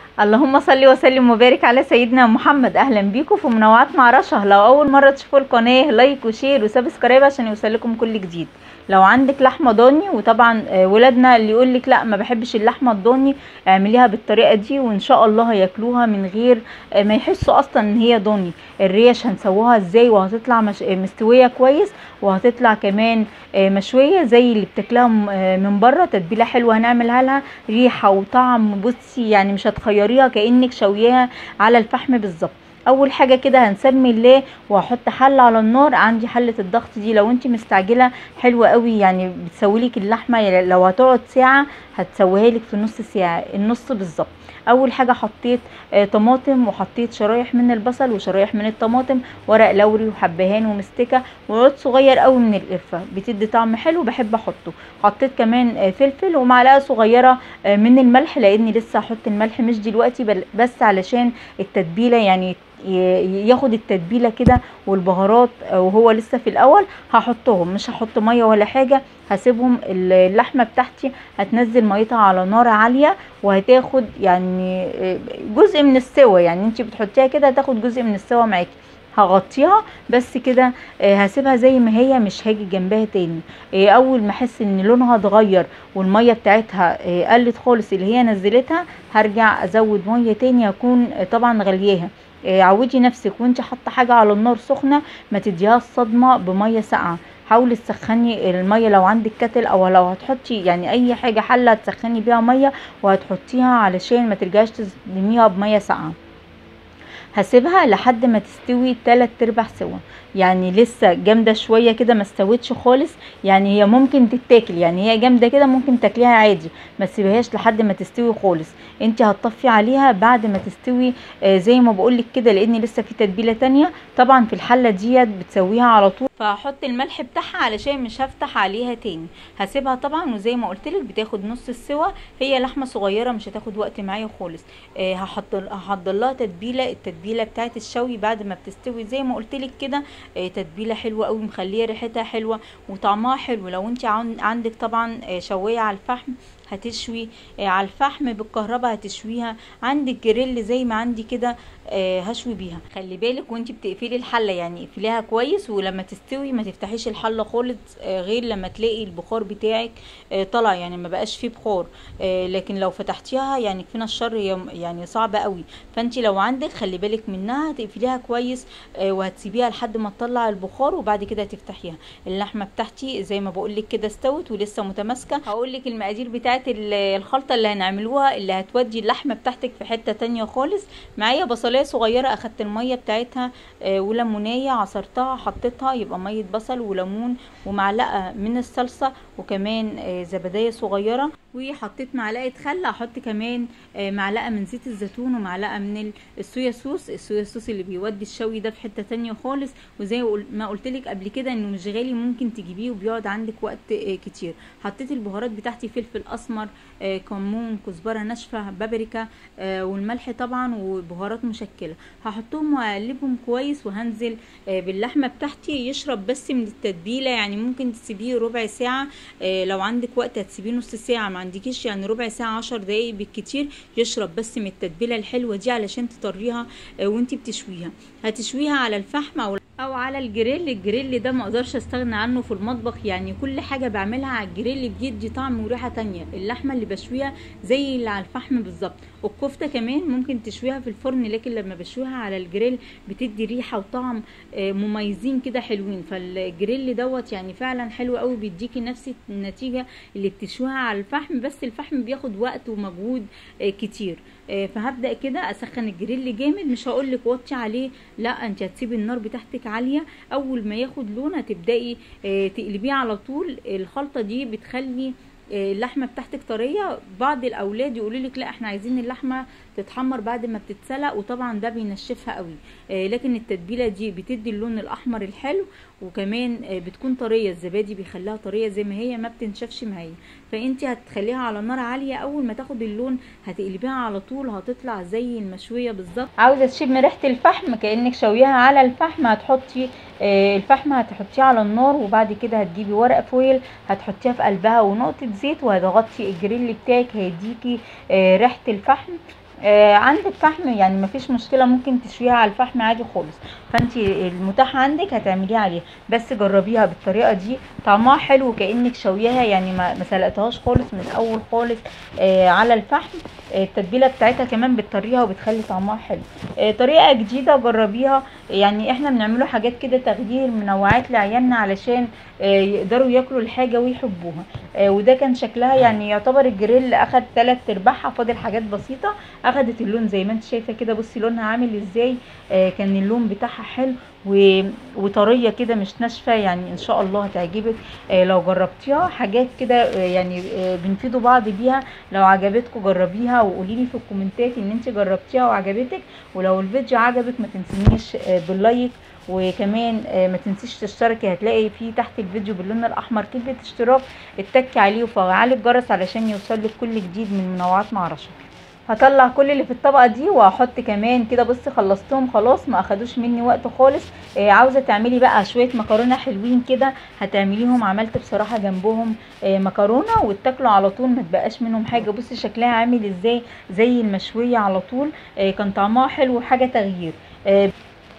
اللهم صل وسلم وبارك على سيدنا محمد اهلا بيكم في منوعات مع رشا لو اول مره تشوفوا القناه لايك وشير وسبسكرايب عشان يوصلكم كل جديد لو عندك لحمه ضاني وطبعا آه، ولادنا اللي يقول لك لا ما بحبش اللحمه الضاني اعمليها بالطريقه دي وان شاء الله هياكلوها من غير آه، ما يحسوا اصلا ان هي ضاني الريش هنسووها ازاي وهتطلع مش... آه، مستويه كويس وهتطلع كمان آه، مشويه زي اللي بتاكلها م- آه، من بره تتبيله حلوه هنعملها لها ريحه وطعم بصي يعني مش هتخيريها كانك شوياها على الفحم بالظبط اول حاجه كده هنسمي الله وهحط حله على النار عندي حله الضغط دي لو انت مستعجله حلوه قوي يعني بتسويلك اللحمه يعني لو هتقعد ساعه هتسويها لك في نص ساعه النص بالظبط اول حاجه حطيت آه طماطم وحطيت شرايح من البصل وشرايح من الطماطم ورق لوري وحبهان ومستكه وعود صغير قوي من القرفه بتدي طعم حلو بحب احطه حطيت كمان آه فلفل ومعلقه صغيره آه من الملح لاني لسه هحط الملح مش دلوقتي بل- بس علشان التتبيله يعني ي- ياخد التتبيله كده والبهارات آه، وهو لسه في الاول هحطهم مش هحط ميه ولا حاجه هسيبهم اللحمه بتاعتي هتنزل ميتها على نار عاليه وهتاخد يعني آه، جزء من السوا يعني انت بتحطيها كده هتاخد جزء من السوا معاكي هغطيها بس كده آه، هسيبها زي ما هي مش هاجي جنبها تاني آه، اول ما احس ان لونها اتغير والميه بتاعتها آه، قلت خالص اللي هي نزلتها هرجع ازود ميه تاني اكون آه، طبعا غلياها آه، عودي نفسك وانت حاطه حاجه على النار سخنه ما تديها الصدمه بميه ساقعه حاولي تسخني الميه لو عندك كتل او لو هتحطي يعني اي حاجه حله تسخني بيها ميه وهتحطيها علشان ما ترجعيش تصدميها بميه ساقعه هسيبها لحد ما تستوي تلات ارباع سوا يعني لسه جامده شويه كده ما استوتش خالص يعني هي ممكن تتاكل يعني هي جامده كده ممكن تاكليها عادي ما تسيبهاش لحد ما تستوي خالص انت هتطفي عليها بعد ما تستوي آه زي ما بقولك كده لان لسه في تتبيله تانية طبعا في الحله ديت بتسويها على طول فهحط الملح بتاعها علشان مش هفتح عليها تاني هسيبها طبعا وزي ما قلتلك بتاخد نص السوا هي لحمه صغيره مش هتاخد وقت معايا خالص آه هحط هحضر لها تتبيله التتبيله بتاعت الشوي بعد ما بتستوي زي ما قلتلك كده آه تتبيله حلوه قوي مخليه ريحتها حلوه وطعمها حلو لو انت عن- عندك طبعا آه شوايه على الفحم هتشوي آه على الفحم بالكهرباء هتشويها عندك جريل زي ما عندي كده آه هشوي بيها خلي بالك وانت بتقفلي الحله يعني اقفليها كويس ولما تستوي ما تفتحيش الحله خالص آه غير لما تلاقي البخار بتاعك آه طلع يعني ما بقاش فيه بخار آه لكن لو فتحتيها يعني فينا الشر هي يعني صعبه قوي فانت لو عندك خلي بالك منها تقفليها كويس آه وهتسيبيها لحد ما تطلع البخار وبعد كده تفتحيها اللحمه بتاعتي زي ما بقول لك كده استوت ولسه متماسكه هقول لك المقادير بتاعت ال- الخلطه اللي هنعملوها اللي هتودي اللحمه بتاعتك في حته تانية خالص معايا بصلايه صغيره اخدت الميه بتاعتها آه، وليمونيه عصرتها حطيتها يبقى ميه بصل وليمون ومعلقه من الصلصه وكمان آه، زبديه صغيره وحطيت معلقه خل احط كمان آه، معلقه من زيت الزيتون ومعلقه من ال- الصويا صوص الصويا صوص اللي بيودي الشوي ده في حته تانية خالص وزي قل- ما قلت لك قبل كده انه مش غالي ممكن تجيبيه وبيقعد عندك وقت آه، كتير حطيت البهارات بتاعتي فلفل اسمر آه، كمون كزبره ناشفه بابريكا آه، والملح طبعا وبهارات مشكله هحطهم واقلبهم كويس وهنزل آه، باللحمه بتاعتي يشرب بس من التتبيله يعني ممكن تسيبيه ربع ساعه آه، لو عندك وقت هتسيبيه نص ساعه ما عندكيش يعني ربع ساعه عشر دقايق بالكتير يشرب بس من التتبيله الحلوه دي علشان تطريها آه، وانتي بتشويها هتشويها على الفحم او او على الجريل الجريل ده ما اقدرش استغنى عنه في المطبخ يعني كل حاجه بعملها على الجريل بيدي طعم وريحه تانية اللحمه اللي بشويها زي اللي على الفحم بالظبط والكفته كمان ممكن تشويها في الفرن لكن لما بشويها على الجريل بتدي ريحه وطعم آه، مميزين كده حلوين فالجريل دوت يعني فعلا حلو قوي بيديكي نفس النتيجه اللي بتشويها على الفحم بس الفحم بياخد وقت ومجهود آه، كتير آه، فهبدا كده اسخن الجريل جامد مش هقول لك وطي عليه لا انت هتسيبي النار بتاعتك عاليه اول ما ياخد لون هتبداي آه، تقلبيه على طول الخلطه دي بتخلي آه، اللحمه بتاعتك طريه بعض الاولاد يقولوا لك لا احنا عايزين اللحمه تتحمر بعد ما بتتسلق وطبعا ده بينشفها قوي آه، لكن التتبيله دي بتدي اللون الاحمر الحلو وكمان آه، بتكون طريه الزبادي بيخليها طريه زي ما هي ما بتنشفش معايا فانت هتخليها على نار عاليه اول ما تاخد اللون هتقلبيها على طول هتطلع زي المشويه بالظبط عاوزه تشم ريحه الفحم كانك شويها على الفحم هتحطي آه، الفحم هتحطيه على النار وبعد كده هتجيبي ورق فويل هتحطيها في قلبها ونقطه زيت وهتغطي الجريل بتاعك هيديكي آه، ريحه الفحم آه عندك فحم يعني مفيش مشكله ممكن تشويها على الفحم عادي خالص فانت المتاح عندك هتعمليها عليها بس جربيها بالطريقه دي طعمها حلو كانك شويها يعني ما ما سلقتهاش خالص من الاول خالص آه على الفحم آه التتبيله بتاعتها كمان بتطريها وبتخلي طعمها حلو آه طريقه جديده جربيها يعني احنا بنعمله حاجات كده تغيير منوعات لعيالنا علشان آه يقدروا ياكلوا الحاجه ويحبوها آه وده كان شكلها يعني يعتبر الجريل اخد تلات ارباعها فاضل حاجات بسيطه اخدت اللون زي ما انت شايفه كده بصي لونها عامل ازاي آه كان اللون بتاعها حلو و... وطريه كده مش ناشفه يعني ان شاء الله هتعجبك آه لو جربتيها حاجات كده آه يعني آه بنفيدوا بعض بيها لو عجبتكم جربيها وقولي لي في الكومنتات ان انت جربتيها وعجبتك ولو الفيديو عجبك ما تنسينيش آه باللايك وكمان آه ما تنسيش تشتركي هتلاقي في تحت الفيديو باللون الاحمر كلمه اشتراك اتكي عليه وفعلي الجرس علشان يوصلك كل جديد من منوعات مع رشا هطلع كل اللي في الطبقه دي وهحط كمان كده بصي خلصتهم خلاص ما اخدوش مني وقت خالص آه عاوزه تعملي بقى شويه مكرونه حلوين كده هتعمليهم عملت بصراحه جنبهم آه مكرونه واتاكلوا على طول ما تبقاش منهم حاجه بصي شكلها عامل ازاي زي المشويه على طول آه كان طعمها حلو وحاجه تغيير آه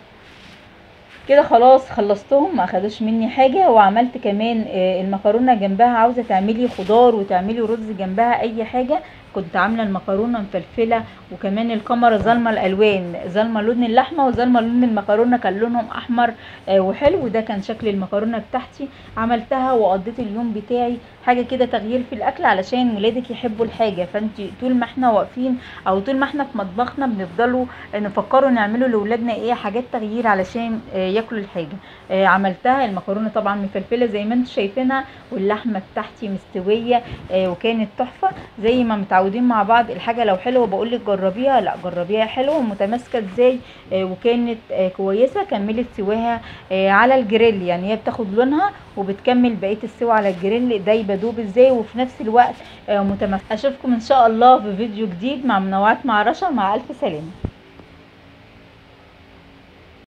كده خلاص خلصتهم ما اخدوش مني حاجه وعملت كمان آه المكرونه جنبها عاوزه تعملي خضار وتعملي رز جنبها اي حاجه كنت عامله المكرونه مفلفله وكمان الكاميرا ظالمه الالوان ظالمه لون اللحمه وظالمه لون المكرونه كان لونهم احمر آه وحلو ده كان شكل المكرونه بتاعتي عملتها وقضيت اليوم بتاعي حاجه كده تغيير في الاكل علشان ولادك يحبوا الحاجه فانت طول ما احنا واقفين او طول ما احنا في مطبخنا بنفضلوا نفكروا نعملوا لاولادنا ايه حاجات تغيير علشان آه ياكلوا الحاجه آه عملتها المكرونه طبعا مفلفله زي ما انتم شايفينها واللحمه بتاعتي مستويه آه وكانت تحفه زي ما متعودين مع بعض الحاجه لو حلوه بقول لك جربيها لا جربيها حلوه ومتماسكه ازاي آه وكانت آه كويسه كملت سواها آه على الجريل يعني هي بتاخد لونها وبتكمل بقيه السوا على الجريل دايبه دوب ازاي وفي نفس الوقت آه متماسكه اشوفكم ان شاء الله في فيديو جديد مع منوعات مع رشا مع الف سلامه